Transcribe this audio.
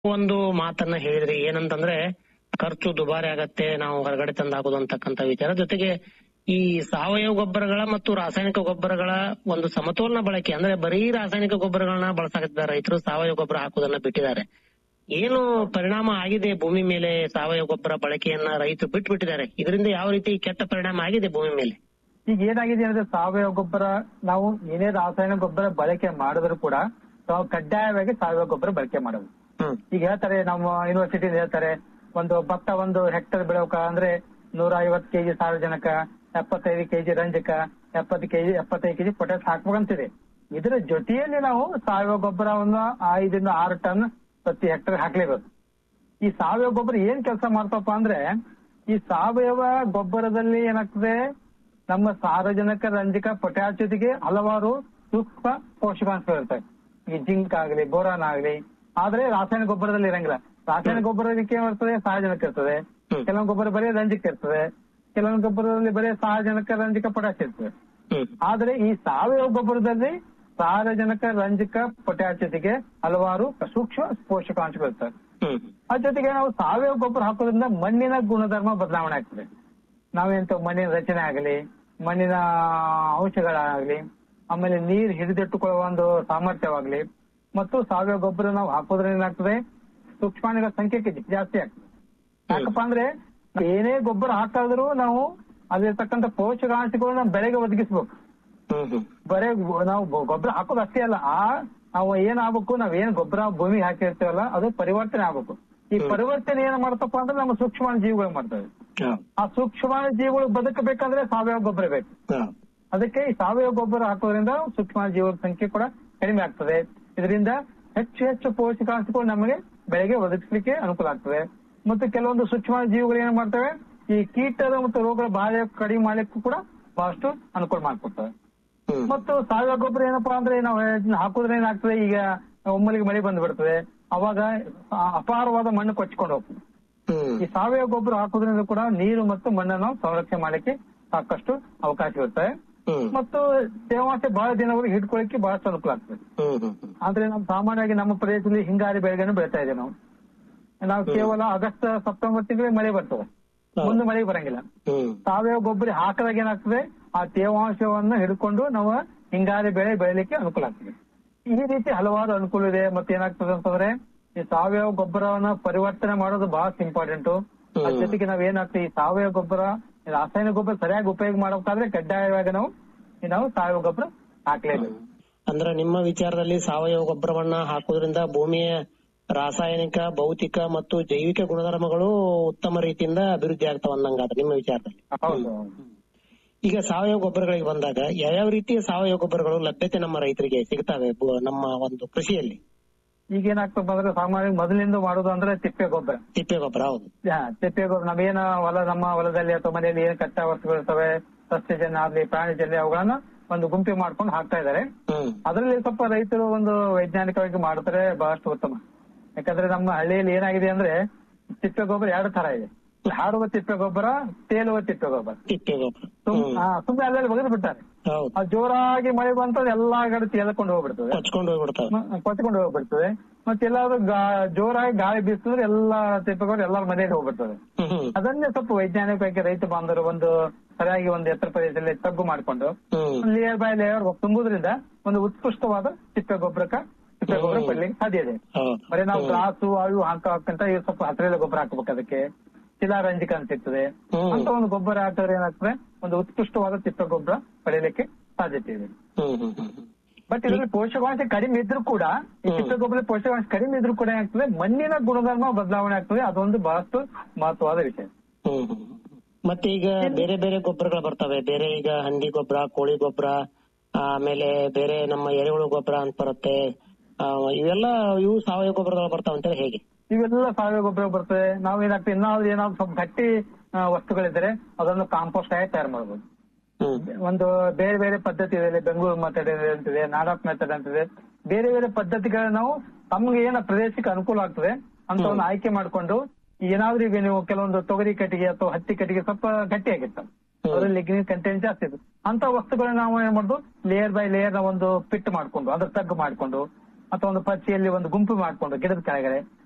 ಒಂದು ಮಾತನ್ನ ಹೇಳಿದ್ರಿ ಏನಂತಂದ್ರೆ ಖರ್ಚು ದುಬಾರಿ ಆಗತ್ತೆ ನಾವು ಹೊರಗಡೆ ತಂದು ಹಾಕೋದು ಅಂತಕ್ಕಂತ ವಿಚಾರ ಜೊತೆಗೆ ಈ ಸಾವಯವ ಗೊಬ್ಬರಗಳ ಮತ್ತು ರಾಸಾಯನಿಕ ಗೊಬ್ಬರಗಳ ಒಂದು ಸಮತೋಲನ ಬಳಕೆ ಅಂದ್ರೆ ಬರೀ ರಾಸಾಯನಿಕ ಗೊಬ್ಬರಗಳನ್ನ ಬಳಸಾಕತ್ತಿದ್ದಾರೆ ರೈತರು ಸಾವಯವ ಗೊಬ್ಬರ ಹಾಕೋದನ್ನ ಬಿಟ್ಟಿದ್ದಾರೆ ಏನು ಪರಿಣಾಮ ಆಗಿದೆ ಭೂಮಿ ಮೇಲೆ ಸಾವಯವ ಗೊಬ್ಬರ ಬಳಕೆಯನ್ನ ರೈತರು ಬಿಟ್ಟು ಬಿಟ್ಟಿದ್ದಾರೆ ಇದರಿಂದ ಯಾವ ರೀತಿ ಕೆಟ್ಟ ಪರಿಣಾಮ ಆಗಿದೆ ಭೂಮಿ ಮೇಲೆ ಈಗ ಏನಾಗಿದೆ ಅಂದ್ರೆ ಸಾವಯವ ಗೊಬ್ಬರ ನಾವು ಏನೇ ರಾಸಾಯನಿಕ ಗೊಬ್ಬರ ಬಳಕೆ ಮಾಡಿದ್ರು ಕೂಡ ನಾವು ಕಡ್ಡಾಯವಾಗಿ ಸಾವಯವ ಗೊಬ್ಬರ ಬಳಕೆ ಮಾಡೋದು ಹ್ಮ್ ಈಗ ಹೇಳ್ತಾರೆ ನಮ್ಮ ಯೂನಿವರ್ಸಿಟಿ ಹೇಳ್ತಾರೆ ಒಂದು ಭತ್ತ ಒಂದು ಹೆಕ್ಟರ್ ಬೆಳೆಯೋಕ ಅಂದ್ರೆ ನೂರ ಐವತ್ತು ಕೆಜಿ ಸಾರಜನಕ ಎಪ್ಪತ್ತೈದು ಕೆಜಿ ರಂಜಕ ಎಪ್ಪತ್ತು ಕೆಜಿ ಎಪ್ಪತ್ತೈದು ಕೆಜಿ ಪೊಟ್ಯಾಸ್ ಹಾಕ್ಬೇಕಂತಿದೆ ಇದರ ಜೊತೆಯಲ್ಲಿ ನಾವು ಸಾವಯವ ಗೊಬ್ಬರವನ್ನು ಐದರಿಂದ ಆರು ಟನ್ ಪ್ರತಿ ಹೆಕ್ಟರ್ ಹಾಕ್ಲೇಬೇಕು ಈ ಸಾವಯವ ಗೊಬ್ಬರ ಏನ್ ಕೆಲಸ ಮಾಡ್ತಪ್ಪ ಅಂದ್ರೆ ಈ ಸಾವಯವ ಗೊಬ್ಬರದಲ್ಲಿ ಏನಾಗ್ತದೆ ನಮ್ಮ ಸಾರಜನಕ ರಂಜಕ ಪೊಟ್ಯಾಸ್ ಜೊತೆಗೆ ಹಲವಾರು ಸೂಕ್ಷ್ಮ ಪೋಷಕಾಂಶಗಳು ಇರ್ತವೆ ಈ ಜಿಂಕ್ ಆಗಲಿ ಬೋರಾನ್ ಆಗಲಿ ಆದ್ರೆ ರಾಸಾಯನಿಕ ಗೊಬ್ಬರದಲ್ಲಿ ಇರಂಗಿಲ್ಲ ರಾಸಾಯನಿಕ ಗೊಬ್ಬರಕ್ಕೆ ಏನಿರ್ತದೆ ಸಾರಜನಕ ಇರ್ತದೆ ಹ್ಮ್. ಕೆಲವೊಂದು ಗೊಬ್ಬರ ಬರೀ ರಂಜಕ ಇರ್ತದೆ ಕೆಲವೊಂದು ಗೊಬ್ಬರದಲ್ಲಿ ಬರೀ ಸಾರಜನಕ ರಂಜಕ ಪೊಟ್ಯಾಸ್ ಇರ್ತದೆ ಹ್ಮ್ ಆದ್ರೆ ಈ ಸಾವಯವ ಗೊಬ್ಬರದಲ್ಲಿ ಸಾರಜನಕ ರಂಜಕ ಪೊಟ್ಯಾಸ್ ಜೊತೆಗೆ ಹಲವಾರು ಸೂಕ್ಷ್ಮ ಪೋಷಕಾಂಶಗಳು ಇರ್ತವೆ ಹ್ಮ್ ಅದ್ರ ಜೊತೆಗೆ ನಾವು ಸಾವಯವ ಗೊಬ್ಬರ ಹಾಕೋದ್ರಿಂದ ಮಣ್ಣಿನ ಗುಣಧರ್ಮ ಬದಲಾವಣೆ ಆಗ್ತದೆ ನಾವೆಂತ ಮಣ್ಣಿನ ರಚನೆ ಆಗಲಿ ಮಣ್ಣಿನ ಅಂಶಗಳಾಗಲಿ ಆಮೇಲೆ ನೀರು ಹಿಡಿದಿಟ್ಟುಕೊಳ್ಳುವ ಒಂದು ಸಾಮರ್ಥ್ಯವಾಗ್ಲಿ ಮತ್ತು ಸಾವಯವ ಗೊಬ್ಬರ ನಾವು ಹಾಕೋದ್ರಿಂದ ಏನಾಗ್ತದೆ ಸೂಕ್ಷ್ಮಾಣುಗಳ ಸಂಖ್ಯೆ ಜ- ಜಾಸ್ತಿ ಆಗ್ತದೆ ಯಾಕಪ್ಪ ಅಂದ್ರೆ ನಾವ್ ಏನೇ ಗೊಬ್ಬರ ಹಾಕಾದ್ರೂ ನಾವು ಅಲ್ಲಿರ್ತಕ್ಕಂಥ ಪೋಷಕಾಂಶಗಳನ್ನ ಬೆಳೆಗೆ ಒದಗಿಸ್ಬೇಕು ಹ್ಮ್ ಹ್ಮ್ ಬರೇ ಗೊ- ನಾವು ಗೊ- ಗೊಬ್ಬರ ಹಾಕೋದು ಅಷ್ಟೇ ಅಲ್ಲ ಆ ನಾವು ಏನ್ ಆಗ್ಬೇಕು ನಾವ್ ಏನ್ ಗೊಬ್ಬರ ಭೂಮಿಗೆ ಹಾಕಿರ್ತೀವಲ್ಲ ಅದು ಪರಿವರ್ತನೆ ಆಗ್ಬೇಕು ಈ ಹ್ಮ್. ಪರಿವರ್ತನೆ ಏನ್ ಮಾಡ್ತಪ್ಪ ಅಂದ್ರೆ ನಮ್ಮ ಸೂಕ್ಷ್ಮಾಣು ಜೀವಿಗಳು ಮಾಡ್ತವೆ ಹೌದ್. ಆ ಸೂಕ್ಷ್ಮಾಣು ಜೀವಿಗಳು ಬದುಕಬೇಕಂದ್ರೆ ಸಾವಯವ ಗೊಬ್ಬರ ಬೇಕು ಹೌದ್. ಅದಕ್ಕೆ ಈ ಸಾವಯವ ಗೊಬ್ಬರ ಹಾಕೋದ್ರಿಂದ ಸೂಕ್ಷ್ಮಾಣು ಜೀವಿಗಳ ಸಂಖ್ಯೆ ಕೂಡ ಕಡಿಮೆ ಆಗ್ತದೆ ಇದರಿಂದ ಹೆಚ್ಚು ಹೆಚ್ಚು ಪೋಷಕಾಂಶಗಳು ನಮಗೆ ಬೆಳೆಗೆ ಒದಗಿಸ್ಲಿಕ್ಕೆ ಅನುಕೂಲ ಆಗ್ತದೆ ಮತ್ತು ಕೆಲವೊಂದು ಸೂಕ್ಷ್ಮಾಣು ಜೀವಿಗಳು ಏನ್ ಮಾಡ್ತವೆ ಈ ಕೀಟದ ಮತ್ತು ರೋಗಗಳ ಬಾಧೆ ಕಡಿಮೆ ಮಾಡ್ಲಿಕ್ಕೂ ಕೂಡ ಬಹಳಷ್ಟು ಅನುಕೂಲ ಮಾಡ್ಕೊಡ್ತವೆ ಹ್ಮ್ ಮತ್ತು ಸಾವಯವ ಗೊಬ್ಬರ ಏನಪ್ಪಾ ಅಂದ್ರೆ ನಾವು ಇದನ್ನ ಹಾಕಿದ್ರೆ ಏನಾಗ್ತದೆ ಈಗ ಒಮ್ಮಲಿಗೆ ಮಳೆ ಬಂದು ಬಿಡ್ತದೆ ಅವಾಗ ಆ- ಅಪಾರವಾದ ಮಣ್ಣು ಕೊಚ್ಕೊಂಡು ಹೋಗ್ತದೆ ಹ್ಮ್ ಈ ಸಾವಯವ ಗೊಬ್ಬರ ಹಾಕೋದ್ರಿಂದ ಕೂಡ ನೀರು ಮತ್ತು ಮಣ್ಣನ್ನು ಸಂರಕ್ಷಣೆ ಮಾಡಲಿಕ್ಕೆ ಸಾಕಷ್ಟು ಅವಕಾಶ ಇರುತ್ತೆ ಹ್ಮ್ ಮತ್ತು ತೇವಾಂಶ ಬಹಳ ದಿನವರೆಗೆ ಹಿಡ್ಕೊಳ್ಳಿಕ್ಕೆ ಬಹಳಷ್ಟು ಅನುಕೂಲ ಆಗ್ತದೆ ಹ್ಮ್ ಹ್ಮ್ ಹ್ಮ್ ಆದ್ರೆ ನಾವು ಸಾಮಾನ್ಯವಾಗಿ ನಮ್ಮ ಪ್ರದೇಶದಲ್ಲಿ ಹಿಂಗಾರಿ ಬೆಳೆಗಳನ್ನು ಬೆಳಿತಾ ಇದ್ದೇವೆ ನಾವು ನಾವು ಕೇವಲ ಆಗಸ್ಟ್ ಸೆಪ್ಟೆಂಬರ್ ತಿಂಗಳಿಗೆ ಮಳೆ ಬರ್ತದೆ ಮುಂದೆ ಮಳೆ ಬರಂಗಿಲ್ಲ ಹ್ಮ್ ಸಾವಯವ ಗೊಬ್ಬರ ಹಾಕಿದಾಗ ಏನಾಗ್ತದೆ ಆ ತೇವಾಂಶವನ್ನು ಹಿಡ್ಕೊಂಡು ನಾವು ಹಿಂಗಾರಿ ಬೆಳೆ ಬೆಳಿಲಿಕ್ಕೆ ಅನುಕೂಲ ಆಗ್ತದೆ ಈ ರೀತಿ ಹಲವಾರು ಅನುಕೂಲ ಇದೆ ಮತ್ತೆ ಏನಾಗ್ತದೆ ಅಂತಂದ್ರೆ ಈ ಸಾವಯವ ಗೊಬ್ಬರವನ್ನ ಪರಿವರ್ತನೆ ಮಾಡೋದು ಬಹಳ ಇಂಪಾರ್ಟೆಂಟ್ ಅದ್ರ ಜೊತೆಗೆ ನಾವ್ ಏನಾಗ್ತದೆ ಈ ಸಾವಯವ ಗೊಬ್ಬರ ಈ ರಾಸಾಯನಿಕ ಗೊಬ್ಬರ ಸರಿಯಾಗಿ ಉಪಯೋಗ ಮಾಡಬೇಕಾದ್ರೆ ಕಡ್ಡಾಯವಾಗಿ ನಾವು ಈ ನಾವು ಸಾವಯವ ಗೊಬ್ಬರ ಹಾಕ್ಲೇಬೇಕು ಅಂದ್ರೆ ನಿಮ್ಮ ವಿಚಾರದಲ್ಲಿ ಸಾವಯವ ಗೊಬ್ಬರವನ್ನ ಹಾಕೋದ್ರಿಂದ ಭೂಮಿಯ ರಾಸಾಯನಿಕ ಭೌತಿಕ ಮತ್ತು ಜೈವಿಕ ಗುಣಧರ್ಮಗಳು ಉತ್ತಮ ರೀತಿಯಿಂದ ಅಭಿವೃದ್ಧಿ ಆಗ್ತಾವ ಅಂದಂಗಾದ್ರೆ ನಿಮ್ಮ ವಿಚಾರದಲ್ಲಿ ಹೌದು ಈಗ ಸಾವಯವ ಗೊಬ್ಬರಗಳಿಗೆ ಬಂದಾಗ ಯಾವ್ಯಾವ ರೀತಿಯ ಸಾವಯವ ಗೊಬ್ಬರಗಳು ಲಭ್ಯತೆ ನಮ್ಮ ರೈತರಿಗೆ ಸಿಗ್ತವೆ ಬು- ನಮ್ಮ ಒಂದು ಕೃಷಿಯಲ್ಲಿ ಈಗ ಏನಾಗ್ತದೆ ಅಂದ್ರೆ ಸಾಮಾನ್ಯ ಮೊದಲಿಂದ ಮಾಡೋದು ಅಂದ್ರೆ ತಿಪ್ಪೆ ಗೊಬ್ಬರ ತಿಪ್ಪೆ ಗೊಬ್ಬರ ಹೌದು ಹಾ, ತಿಪ್ಪೆ ಗೊಬ್ಬರ ನಾವೇನ ಹೊಲ ನಮ್ಮ ಹೊಲದಲ್ಲಿ ಅಥವಾ ಮನೆಯಲ್ಲಿ ಏನ್ ಕಚ್ಚಾ ವಸ್ತುಗಳು ಇರ್ತವೆ ಸಸ್ಯಜನ್ಯ ಆಗ್ಲಿ ಪ್ರಾಣಿಜನ್ಯ ಅವುಗಳನ್ನ ಒಂದು ಗುಂಪಿ ಮಾಡ್ಕೊಂಡು ಹಾಕ್ತಾ ಇದಾರೆ ಹ್ಮ್ ಅದರಲ್ಲಿ ಸ್ವಲ್ಪ ರೈತರು ಒಂದು ವೈಜ್ಞಾನಿಕವಾಗಿ ಮಾಡ್ತಾರೆ ಬಹಳಷ್ಟು ಉತ್ತಮ ಯಾಕಂದ್ರೆ ನಮ್ಮ ಹಳ್ಳಿಯಲ್ಲಿ ಏನಾಗಿದೆ ಅಂದ್ರೆ ತಿಪ್ಪೆ ಗೊಬ್ಬರ ಎರಡು ತರ ಇದೆ ಹಾರುವ ತಿಪ್ಪೆ ಗೊಬ್ಬರ ತೇಲುವ ತಿಪ್ಪೆ ಗೊಬ್ಬರ ತಿಪ್ಪೆ ಗೊಬ್ಬರ ಸುಮ್- ಹ್ಮ್ ಹಾ, ಸುಮ್ನೆ ಅಲ್ಲೆಲ್ಲ ಬಗೆದು ಬಿಡ್ತಾರೆ ಹೌದು ಆ ಜೋರಾಗಿ ಮಳೆ ಬಂತ ಎಲ್ಲಾ ಕಡೆ ತೇಲ್ಕೊಂಡು ಹೋಗ್ಬಿಡ್ತದೆ ಕೊಚ್ಕೊಂಡು ಹೋಗ್ಬಿಡ್ತಾವೆ ಮ- ಕೊಚ್ಕೊಂಡು ಹೋಗ್ಬಿಡ್ತದೆ ಮತ್ತೆ ಎಲ್ಲಾದ್ರೂ ಗಾ- ಜೋರಾಗಿ ಗಾಳಿ ಬೀಸಿದ್ರೆ ಎಲ್ಲಾ ತಿಪ್ಪೆ ಗೊಬ್ಬರ ಎಲ್ಲಾರ ಮನೆಯಲ್ಲಿ ಹೋಗ್ಬಿಡ್ತದೆ ಹ್ಮ್ ಹ್ಮ್ ಅದನ್ನೇ ಸ್ವಲ್ಪ ವೈಜ್ಞಾನಿಕವಾಗಿ ರೈತ ಬಾಂಧವರು ಒಂದು ಸರಿಯಾಗಿ ಒಂದು ಎತ್ತರ ಪ್ರದೇಶದಲ್ಲಿ ತಗ್ಗು ಮಾಡಿಕೊಂಡು ಹ್ಮ್ ಲೇಯರ್ ಬೈ ಲೇಯರ್ ತುಂಬುದ್ರಿಂದ ಒಂದು ಉತ್ಕೃಷ್ಟವಾದ ತಿಪ್ಪೆ ಗೊಬ್ಬರಕ್ಕ ತಿಪ್ಪೆ ಗೊಬ್ಬರ ಹ್ಮ್. ಪಡ್ಲಿಕ್ಕೆ ಸಾಧ್ಯ ಇದೆ ಹೌದು ಬರೀ ನಾವು ಹ್ಮ್. ಗ್ರಾಸು ಅವು ಹಾಕ ಹಾಕಂತ ಇವ್ ಸ್ವಲ್ಪ ಹಸಿರೆಲೆ ಗೊಬ್ಬರ ಹಾಕ್ಬೇಕು ಅದಕ್ಕೆ ಶಿಲಾರಂಜಕ ಅಂತ ಇರ್ತದೆ ಹ್ಮ್. ಅಂತ ಒಂದು ಗೊಬ್ಬರ ಹಾಕಿದ್ರೆ ಏನಾಗ್ತದೆ ಒಂದು ಉತ್ಕೃಷ್ಟವಾದ ತಿಪ್ಪೆ ಗೊಬ್ಬರ ಪಡೆಯಲಿಕ್ಕೆ ಸಾಧ್ಯತೆ ಇದೆ ಹ್ಮ್ ಹ್ಮ್ ಹ್ಮ್ ಹ್ಮ್. ಬಟ್ ಇದರಲ್ಲಿ ಪೋಷಕಾಂಶ ಕಡಿಮೆ ಇದ್ರೂ ಕೂಡ ಈ ಹ್ಮ್. ತಿಪ್ಪೆ ಗೊಬ್ಬರ ಪೋಷಕಾಂಶ ಕಡಿಮೆ ಇದ್ರೂ ಕೂಡ ಏನಾಗ್ತದೆ ಮಣ್ಣಿನ ಗುಣಧರ್ಮ ಬದಲಾವಣೆ ಆಗ್ತದೆ ಅದೊಂದು ಬಹಳಷ್ಟು ಮಹತ್ವವಾದ ವಿಷಯ ಹ್ಮ್ ಹ್ಮ್ ಹ್ಮ್. ಮತ್ತೆ ಈಗ ಬೇರೆ ಬೇರೆ ಗೊಬ್ಬರಗಳು ಬರ್ತವೆ ಬೇರೆ ಈಗ ಹಂದಿ ಗೊಬ್ಬರ ಕೋಳಿ ಗೊಬ್ಬರ ಆಮೇಲೆ ಬೇರೆ ನಮ್ಮ ಎರೆಹುಳು ಗೊಬ್ಬರ ಅಂತ ಬರುತ್ತೆ ಆ, ಇವೆಲ್ಲ ಇವು ಸಾವಯವ ಗೊಬ್ಬರಗಳು ಬರ್ತಾವ ಅಂತೇಳಿ ಹೇಗೆ ಇವೆಲ್ಲ ಸಾವಯವ ಗೊಬ್ಬರ ಬರ್ತದೆ ನಾವು ಏನಾಗ್ತದೆ ಇನ್ನಾದ್ರೂ ಏನಾದ್ರು ಸ್ವಲ್ಪ ಗಟ್ಟಿ ಆ, ವಸ್ತುಗಳಿದ್ರೆ ಅದನ್ನು ಕಾಂಪೋಸ್ಟ್ ಆಗಿ ತಯಾರು ಮಾಡಬಹುದು ಹ್ಮ್ ಒಂದು ಬೇರೆ ಬೇರೆ ಪದ್ಧತಿ ಇದೆ ಇಲ್ಲಿ ಬೆಂಗಳೂರು ಮೆಥಡ್ ಅಂತಿದೆ ನಾಡಪ್ ಮೆಥಡ್ ಅಂತಿದೆ ಬೇರೆ ಬೇರೆ ಪದ್ಧತಿಗಳನ್ನ ನಾವು ತಮ್ಗೆ ಏನ ಪ್ರದೇಶಕ್ಕೆ ಅನುಕೂಲ ಆಗ್ತದೆ ಅಂತ ಒಂದು ಆಯ್ಕೆ ಮಾಡ್ಕೊಂಡು ಏನಾದ್ರೂ ಈಗ ನೀವು ಕೆಲವೊಂದು ತೊಗರಿ ಕಟ್ಟಿಗೆ ಅಥವಾ ಹತ್ತಿ ಕಟ್ಟಿಗೆ ಸ್ವಲ್ಪ ಗಟ್ಟಿಯಾಗಿರ್ತವೆ ಅದರಲ್ಲಿ ಲಿಗ್ನಿನ್ ಕಂಟೆಂಟ್ ಜಾಸ್ತಿ ಇದೆ ಅಂತ ವಸ್ತುಗಳನ್ನ ನಾವು ಏನ್ ಮಾಡುದು ಲೇಯರ್ ಬೈ ಲೇಯರ್ ಒಂದು ಪಿಟ್ ಮಾಡ್ಕೊಂಡು ಅದ್ರ ತಗ್ಗು ಮಾಡ್ಕೊಂಡು ಅಥವಾ ಒಂದು ಪಚ್ಚಿಯಲ್ಲಿ ಒಂದು ಗುಂಪು ಮಾಡ್ಕೊಂಡು ಗಿಡದ ಕೆಳಗಡೆ